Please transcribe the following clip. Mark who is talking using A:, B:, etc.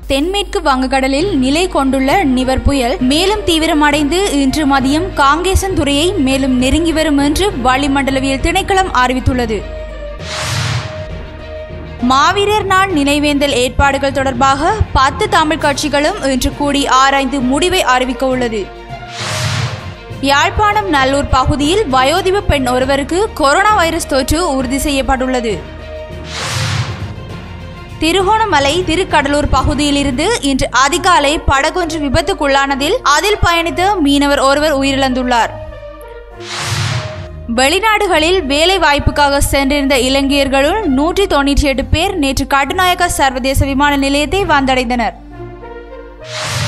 A: தென்மேற்கு வங்கக்கடலில் நிலை கொண்டுள்ள நிவர் புயல் மேலும் தீவிரமடைந்து இன்று மதியம் காங்கேசன்துறையை மேலும் நெருங்கி வரும் என்று வளிமண்டலவியல் திணைக்களம் அறிவித்துள்ளது மாவீரர் நாள் நினைவேந்தல் ஏற்பாடுகள் தொடர்பாக பத்து தமிழ் கட்சிகளும் இன்று கூடி ஆராய்ந்து முடிவை அறிவிக்க உள்ளது யாழ்ப்பாணம் நல்லூர் பகுதியில் வயோதிப பெண் ஒருவருக்கு கொரோனா வைரஸ் தொற்று உறுதி செய்யப்பட்டுள்ளது திருகோணமலை திருக்கடலூர் பகுதியிலிருந்து இன்று அதிகாலை படகொன்று விபத்துக்குள்ளானதில் அதில் பயணித்த மீனவர் ஒருவர் உயிரிழந்துள்ளார் வெளிநாடுகளில் வேலை வாய்ப்புக்காக சென்றிருந்த இலங்கையர்களுள் நூற்றி தொன்னூற்றி எட்டு பேர் நேற்று கட்டுநாயக்க சர்வதேச விமான நிலையத்தை வந்தடைந்தனர்